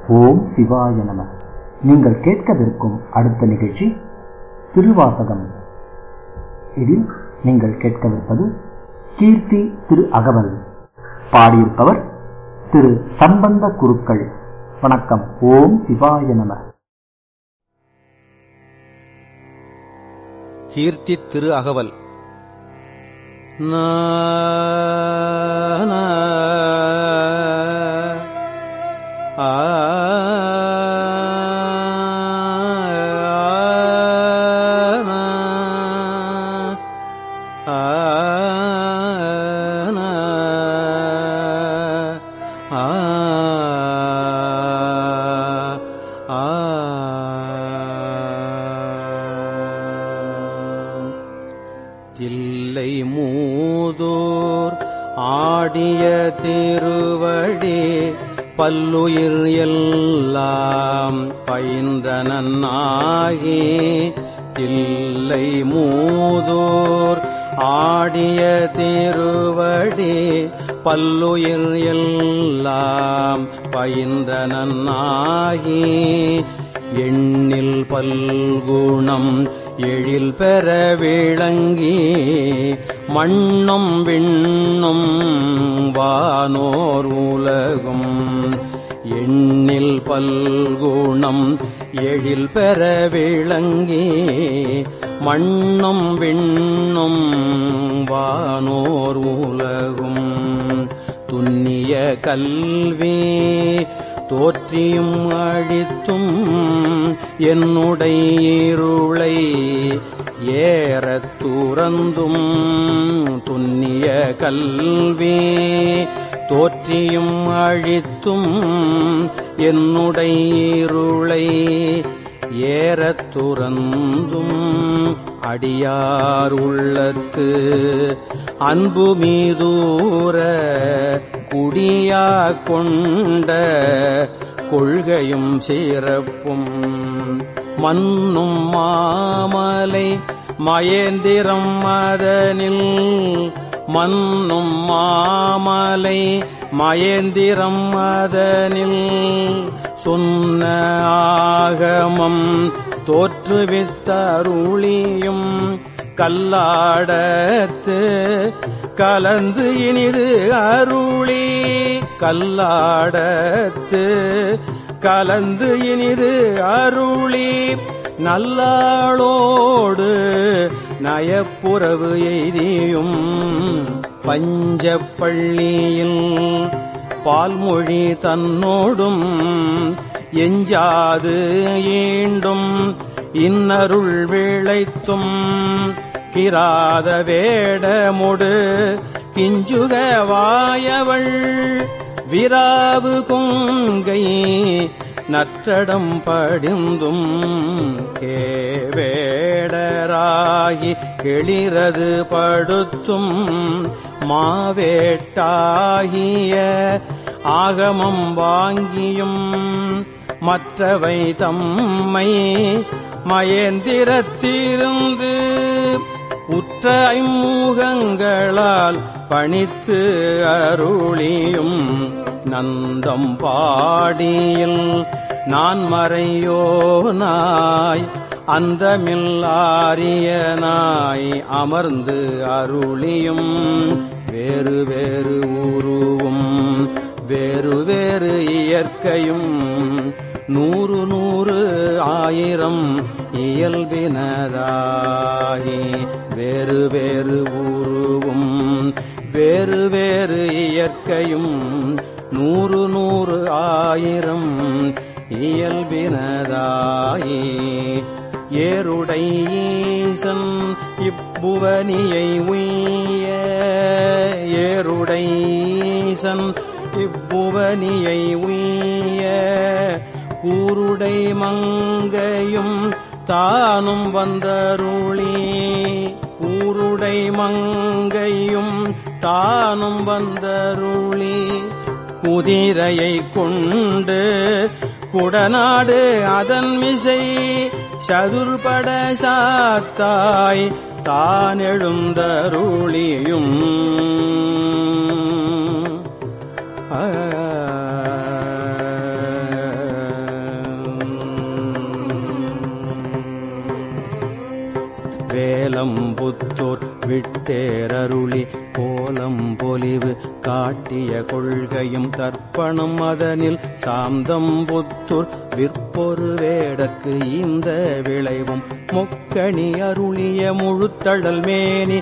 ஓம் சிவாய நம நீங்கள் கேட்கவிருக்கும் அடுத்த நிகழ்ச்சி திருவாசகம் இதில் நீங்கள் கேட்கவிருப்பது கீர்த்தி திரு அகவல் பாடியிருப்பவர் திரு சம்பந்த குருக்கள் வணக்கம் ஓம் சிவாய நம கீர்த்தி திரு அகவல் தில்லை மூதூர் ஆடிய திருவடி பல்லுயிர் எல்லாம் பயின்றனாகி தில்லை மூதூர் ஆடிய திருவடி பல்லுயிர் எல்லாம் பயின்றனாகி எண்ணில் பல்குணம் எழில் பெற விளங்கி மண்ணும் விண்ணும் வானோர் உலகும் எண்ணில் பல்குணம் எழில் பெற விளங்கி மண்ணும் விண்ணும் வானோர் உலகும் துன்னிய கல்வி தோற்றியும் அழித்தும் என்னுடைய இருளை ஏறத் துறந்தும் துன்னிய கல்வி தோற்றியும் அழித்தும் என்னுடைய இருளை ஏறத் துறந்தும் அடியார் உள்ளத்து அன்பு மீதூர குடியா கொண்ட கொள்கையும் சிறப்பும் மண்ணும் மாமலை மயந்திரம் மதனில் மண்ணும் மாமலை மயந்திரம் மதனில் சொன்ன ஆகமம் தோற்றுவித்தருளியும் கல்லாடத்து கலந்து இனிது அருளி கல்லாடத்து கலந்து இனிது அருளி நல்லாளோடு நயப்புறவு எய்தியும் பஞ்சப்பள்ளியில் பால்மொழி தன்னோடும் எஞ்சாது ஈண்டும் இன்னருள் விளைத்தும் கிராத வேடமுடு கிஞ்சுக வாயவள் விராவு கொங்கை நற்றடம் படிந்தும் கேவேடராகி கிளிரது படுத்தும் மாவேட்டாகிய ஆகமம் வாங்கியும் மற்றவை தம்மை மயந்திரத்திருந்து உற்ற ஐமுகங்களால் பணித்து அருளியும் நந்தம் பாடியில் நான் மறையோ நாய் அந்தமில்லாரியனாய் அமர்ந்து அருளியும் வேறு வேறு உருவும் வேறு வேறு இயற்கையும் நூறு நூறு ஆயிரம் இயல்பினதாகி வேறு வேறு உருவும் வேறு வேறு இயற்கையும் நூறு நூறு ஆயிரம் இயல்பினதாயி ஏருடை ஈசன் இப்புவனியை உய்ய ஏருடை ஈசன் இப்புவனியை உய்ய கூருடை மங்கையும் தானும் வந்தருளி கூருடை மங்கையும் தானும் வந்தருளி குதிரையை கொண்டு குடநாடு அதன் மிசை சதுர்பட சாத்தாய் தான் எழுந்தருளியும் ஆ சாந்தம்புத்தூர் விட்டேரருளி கோலம் பொலிவு காட்டிய கொள்கையும் தர்ப்பணம் அதனில் சாந்தம்புத்தூர் விற்பொரு வேடற்கு இந்த விளைவும் மொக்கணி அருளிய முழுத்தழல் மேனி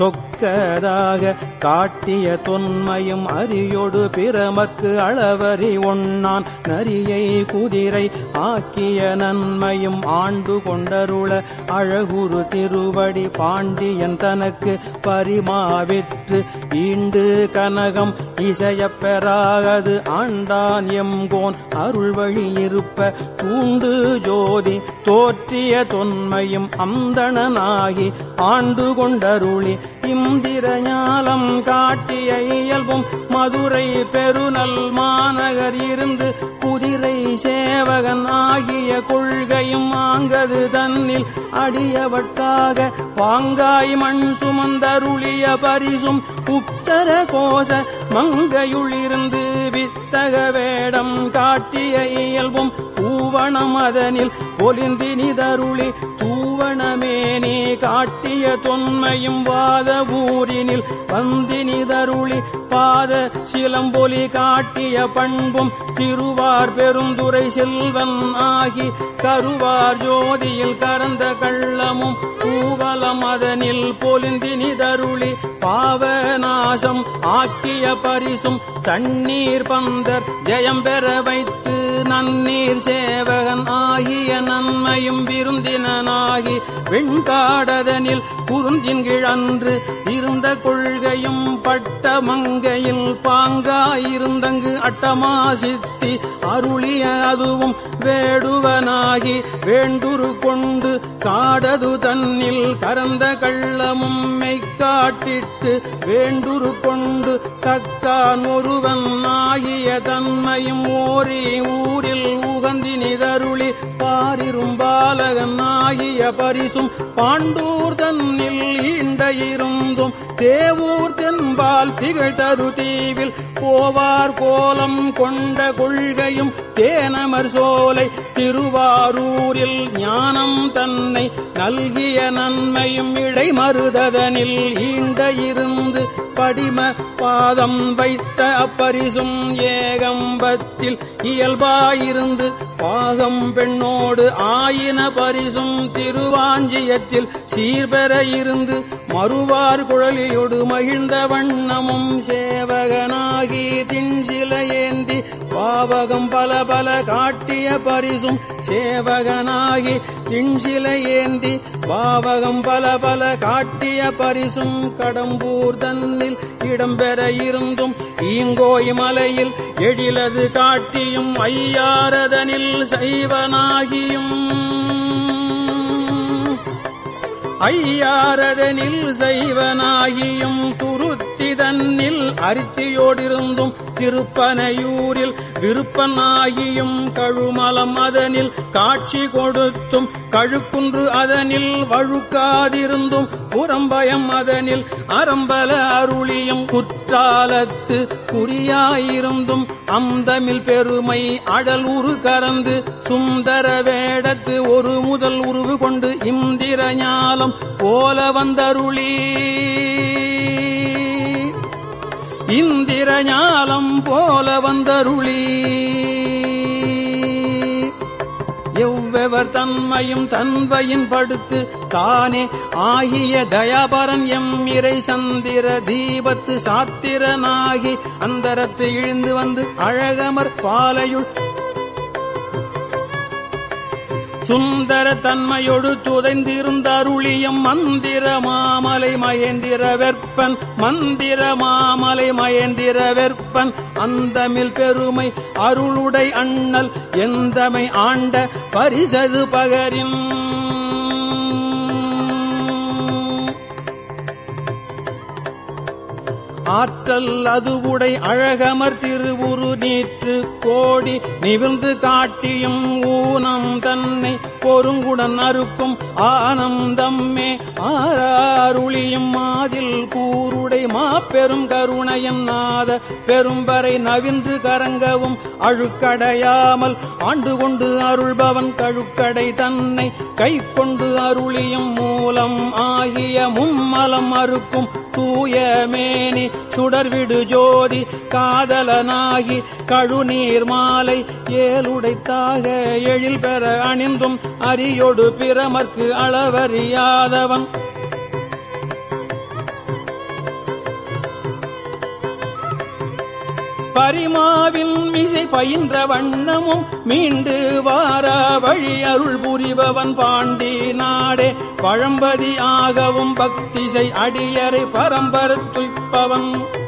சொக்கதாக காட்டிய தொன்மையும் அரியோடு பிரமக்கு அளவறி ஒண்ணான் நரியை குதிரை ஆக்கிய நன்மையும் ஆண்டு கொண்டருள அழகுரு திருவடி பாண்டியன் தனக்கு பரிமாவிற்று ஈண்டு கனகம் இசையப் பெறாகது ஆண்டான் எம்கோன் அருள் வழி இருப்ப தூண்டு ஜோதி தோற்றிய தொன்மையும் அந்தணனாகி ஆண்டு கொண்டருளி இந்திர ஞாலம் காட்டிய இயல்பும் மதுரை பெருநல் மாநகர் இருந்து குதிரை சேவகன் ஆகிய கொள்கையும் ஆங்கது தன்னில் அடியவட்டாக பாங்காய் மண் சுமந்தருளிய பரிசும் உத்தர கோஷ மங்கையுளிருந்து வித்தக வேடம் காட்டிய இயல்பும் பூவணம் அதனில் பொலிந்தினிதருளி தூவணமேனே காட்டிய தொன்மையும் வாத ஊரினில் வந்தினிதருளி பாத சிலம்பொலி காட்டிய பண்பும் திருவார் பெருந்துரை செல்வன் ஆகி கருவார் ஜோதியில் கரந்த கள்ளமும் பூவலம் அதனில் பொலிந்தினிதருளி பாவநாசம் ஆக்கிய பரிசும் தண்ணீர் பந்தர் ஜெயம் பெற வைத்து நன்னீர் சேவகன் ஆகிய நன்மையும் விருந்தினனாகி வெண்காடதனில் குருந்தின் கிழன்று இருந்த கொள்கையும் பட்ட மங்கையில் பாங்காயிருந்தங்கு அட்டமா சித்தி அருளிய அதுவும் வேடுவனாகி வேண்டுரு கொண்டு காடது தன்னில் கரந்த கள்ளமும் மெய்க்காட்டிட்டு வேண்டுரு கொண்டு தக்கான் ஒருவன் ஆகிய தன்மையும் ஓரி ஊரில் உகந்தினிதருளி பாரிரும் பாலகன் ஆகிய பரிசும் பாண்டூர் தன்னில் ஈண்ட இருந்தும் தேவூர் தென்பால் திகழ் தரு தீவில் போவார் கோலம் கொண்ட கொள்கையும் தேனமர் சோலை திருவாரூரில் ஞானம் தன்னை நல்கிய நன்மையும் இடைமருததனில் ஈண்ட இருந்து படிம பாதம் வைத்த அப்பரிசும் ஏகம்பத்தில் இயல்பாயிருந்து பாகம் பெண்ணோடு ஆயின பரிசும் திருவாஞ்சியத்தில் சீர்பெற இருந்து மறுவார் குழலியோடு மகிழ்ந்த வண்ணமும் சேவகனாகி தின்சில ஏந்தி பாவகம் பல பல காட்டிய பரிசும் சேவகனாகி தின்சில ஏந்தி பாவகம் பல பல காட்டிய பரிசும் கடம்பூர் தன்னில் இடம்பெற இருந்தும் ஈங்கோய் மலையில் எழிலது காட்டியும் ஐயாரதனில் சைவனாகியும் ஐயாரதனில் சைவனாகியும் துருத்தி தன்னில் அரித்தியோடிருந்தும் திருப்பனையூரில் விருப்பனாகியும் கழுமலம் அதனில் காட்சி கொடுத்தும் கழுக்குன்று அதனில் வழுக்காதிருந்தும் புறம்பயம் அதனில் அறம்பல அருளியும் குற்றாலத்து குறியாயிருந்தும் அந்தமில் பெருமை அடல் உரு கறந்து சுந்தர வேடத்து ஒரு முதல் உருவு கொண்டு இந்திர ஞாலம் போல வந்தருளி இந்திர ஞாலம் போல வந்தருளி எவ்வெவர் தன்மையும் தன்வையின் படுத்து தானே ஆகிய தயாபரன் எம் இறை சந்திர தீபத்து சாத்திரனாகி அந்தரத்து இழிந்து வந்து அழகமர் பாலையுள் சுந்தர தன்மையொடு துதைந்திருந்த அருளியம் மந்திர மாமலை மகேந்திர வெற்பன் மந்திர மாமலை மகேந்திர வெற்பன் அந்தமில் பெருமை அருளுடை அண்ணல் எந்தமை ஆண்ட பரிசது பகரின் ஆற்றல் அதுவுடை அழகமர் திருவுரு நீற்று கோடி நிவிர்ந்து காட்டியும் ஊனம் தன்னை பொருங்குடன் அறுக்கும் ஆனந்தம்மே ஆறாருளியும் மாதில் கூருடை மாப்பெரும் கருணையன் நாத பெரும்பறை நவின்று கரங்கவும் அழுக்கடையாமல் ஆண்டு கொண்டு அருள்பவன் கழுக்கடை தன்னை கை கொண்டு அருளியும் மூ மூலம் ஆகிய மும்மலம் அறுக்கும் தூய மேனி சுடர்விடு ஜோதி காதலனாகி கழுநீர் மாலை ஏழுடைத்தாக எழில் பெற அணிந்தும் அரியொடு பிரமர்க்கு அளவறியாதவன் பரிமாவின் மிசை பயின்ற வண்ணமும் மீண்டு வார வழி அருள் புரிபவன் பாண்டி நாடே பழம்பதி ஆகவும் பக்திசை அடியரை பரம்பர துய்ப்பவன்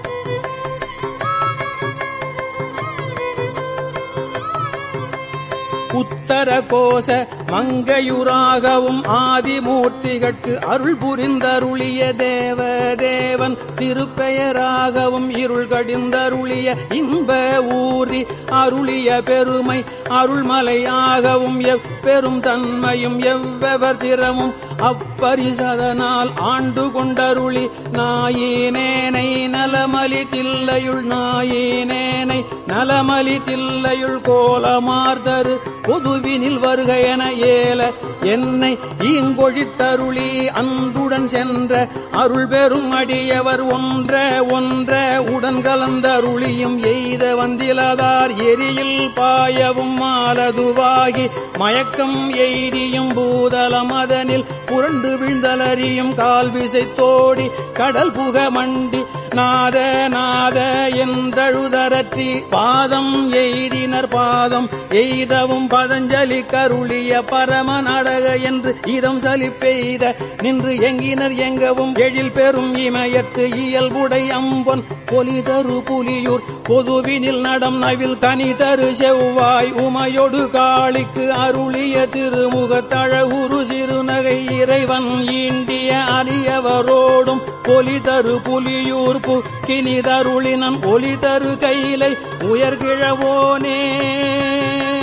உத்தர கோச மங்கையுராகவும் ஆதிமூர்த்திகட்கு அருள் புரிந்தருளிய தேவ தேவன் திருப்பெயராகவும் இருள் கடிந்தருளிய இன்ப ஊரி அருளிய பெருமை அருள்மலையாகவும் எப்பெரும் தன்மையும் எவ்வெவர் திறமும் அப்பரிசதனால் ஆண்டு கொண்டருளி நாயினேனை நலமலி தில்லையுள் நாயினேனை நலமலி தில்லையுள் கோலமார்தரு பொதுவினில் வருக என ஏல என்னை ஈங்கொழித்தருளி அன்புடன் சென்ற அருள் பெரும் அடியவர் ஒன்ற ஒன்ற உடன் கலந்தருளியும் எய்த வந்திலதார் எரியில் பாயவும் மாலதுவாகி மயக்கம் எய்தியும் பூதலம் அதனில் புரண்டு வீழ்ந்தலறியும் கால் விசைத்தோடி கடல் புக மண்டி நாத நாத என்றழுதரற்றி பாதம் எய்தினர் பாதம் எய்தவும் பதஞ்சலி கருளிய பரம நாடக என்று இதம் சலி பெய்த நின்று எங்கினர் எங்கவும் எழில் பெறும் இமயத்து இயல்புடை அம்பொன் பொலிதரு புலியூர் பொதுவினில் நடம் நவில் கனி தரு செவ்வாய் உமையொடு காளிக்கு அருளிய திருமுகத்தழகுரு சிறுநகை இறைவன் ஈண்டிய அரியவரோடும் பொலி தரு புலியூர் புக்கினிதருளினன் ஒலி தரு கையிலை உயர்கிழவோனே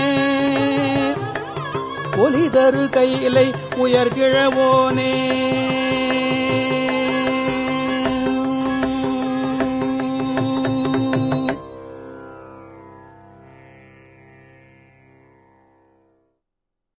ஒலி தரு கையிலை உயர்கிழவோனே